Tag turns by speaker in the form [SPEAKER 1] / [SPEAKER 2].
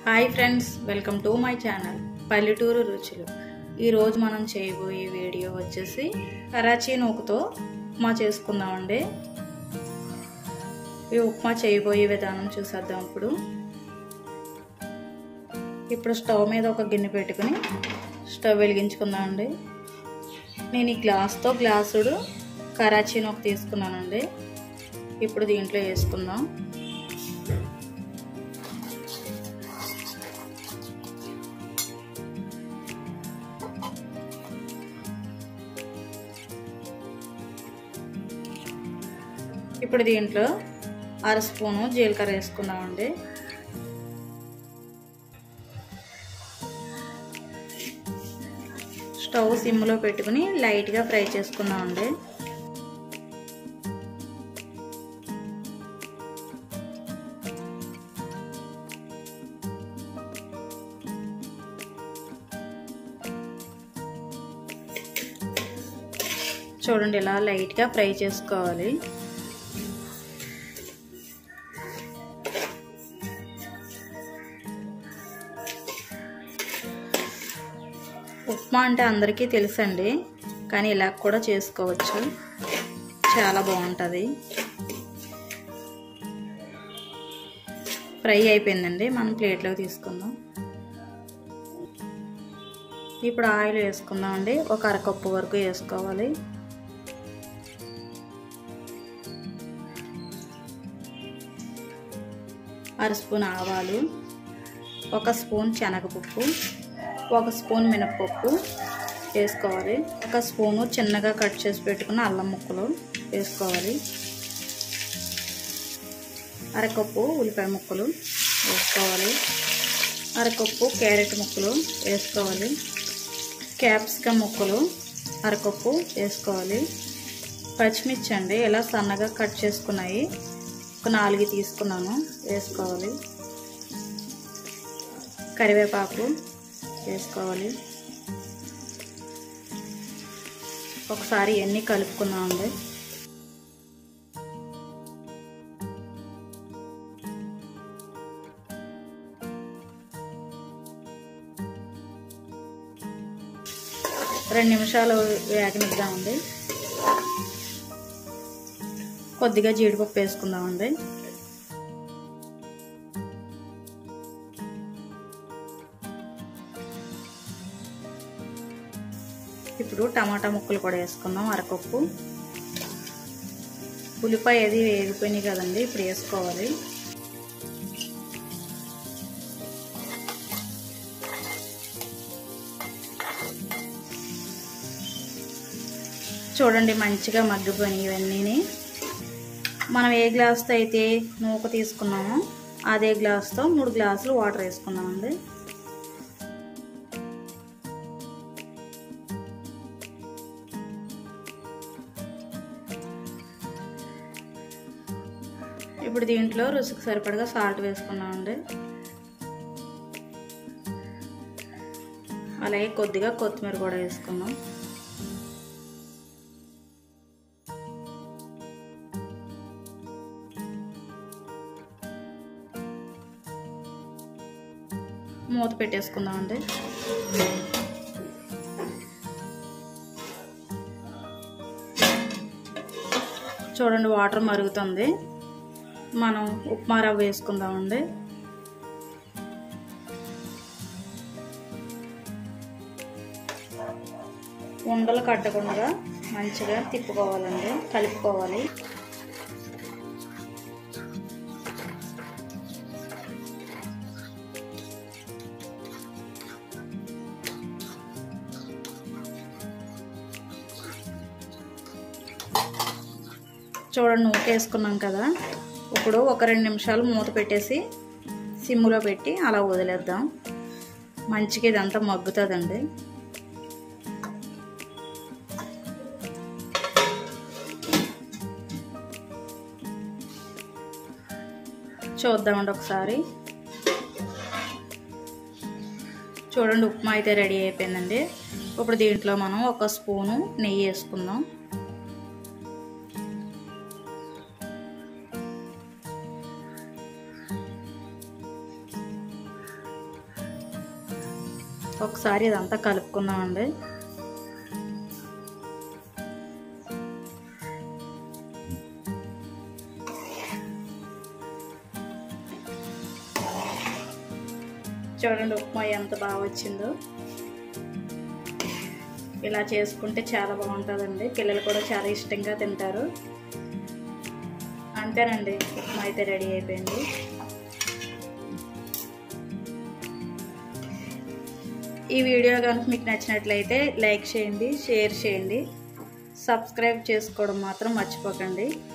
[SPEAKER 1] hi friends welcome to my channel పల్లెటూరు రుచులు ఈరోజు మనం చేయబోయే వీడియో వచ్చేసి కరాచీ నూకుతో ఉప్మా చేసుకుందామండి ఈ ఉప్మా చేయబోయే విధానం చూసేద్దాం ఇప్పుడు ఇప్పుడు స్టవ్ మీద ఒక గిన్నె పెట్టుకుని స్టవ్ వెలిగించుకుందామండి నేను ఈ గ్లాస్తో గ్లాసుడు కరాచీ నూక తీసుకున్నానండి ఇప్పుడు దీంట్లో వేసుకుందాం ఇప్పుడు దీంట్లో అర స్పూను జీలకర్ర వేసుకుందామండి స్టవ్ సిమ్లో పెట్టుకుని లైట్గా ఫ్రై చేసుకుందామండి చూడండి ఇలా లైట్గా ఫ్రై చేసుకోవాలి ఉప్మా అంటే అందరికీ తెలుసండి కానీ ఇలా కూడా చేసుకోవచ్చు చాలా బాగుంటుంది ఫ్రై అయిపోయిందండి మనం ప్లేట్లోకి తీసుకుందాం ఇప్పుడు ఆయిల్ వేసుకుందాం అండి ఒక అరకప్పు వరకు వేసుకోవాలి అర స్పూన్ ఆవాలు ఒక స్పూన్ శనగపప్పు ఒక స్పూన్ మినప్పప్పు వేసుకోవాలి ఒక స్పూను చిన్నగా కట్ చేసి పెట్టుకున్న అల్లం ముక్కలు వేసుకోవాలి అరకప్పు ఉల్లిపాయ ముక్కలు వేసుకోవాలి అరకప్పు క్యారెట్ ముక్కలు వేసుకోవాలి క్యాప్సికమ్ ముక్కలు అరకప్పు వేసుకోవాలి పచ్చిమిర్చి అండి ఇలా సన్నగా కట్ చేసుకున్నాయి ఒక నాలుగు తీసుకున్నాను వేసుకోవాలి కరివేపాకు వేసుకోవాలి ఒకసారి ఎన్ని కలుపుకుందామండి రెండు నిమిషాలు వేగనిద్దామండి కొద్దిగా జీడిపప్పు వేసుకుందామండి ఇప్పుడు టమాటా ముక్కలు కూడా వేసుకుందాం అరకప్పు ఉల్లిపాయ అది వేగిపోయినాయి కదండి ఇప్పుడు వేసుకోవాలి చూడండి మంచిగా మగ్గిపోయినాయి ఇవన్నీ మనం ఏ గ్లాస్తో అయితే నూక తీసుకున్నామో అదే గ్లాస్తో మూడు గ్లాసులు వాటర్ వేసుకున్నామండి ఇప్పుడు దీంట్లో రుచికి సరిపడగా సాల్ట్ వేసుకున్నామండి అలాగే కొద్దిగా కొత్తిమీర కూడా వేసుకున్నాం మూత పెట్టేసుకుందామండి చూడండి వాటర్ మరుగుతుంది మనం ఉప్మా రవ్వ వేసుకుందామండి ఉండలు కట్టకుండా మంచిగా తిప్పుకోవాలండి కలుపుకోవాలి చూడండి నూకేసుకున్నాం కదా ఇప్పుడు ఒక రెండు నిమిషాలు మూత పెట్టేసి సిమ్లో పెట్టి అలా వదిలేద్దాం మంచిగా ఇదంతా మగ్గుతుందండి చూద్దామండి ఒకసారి చూడండి ఉప్మా అయితే రెడీ అయిపోయిందండి ఇప్పుడు దీంట్లో మనం ఒక స్పూను నెయ్యి వేసుకుందాం ఒకసారి ఇదంతా కలుపుకున్నామండి చూడండి ఉప్మా ఎంత బాగా వచ్చిందో ఇలా చేసుకుంటే చాలా బాగుంటుందండి పిల్లలు కూడా చాలా ఇష్టంగా తింటారు అంతేనండి ఉప్మా అయితే రెడీ అయిపోయింది ఈ వీడియో కనుక మీకు నచ్చినట్లయితే లైక్ చేయండి షేర్ చేయండి సబ్స్క్రైబ్ చేసుకోవడం మాత్రం మర్చిపోకండి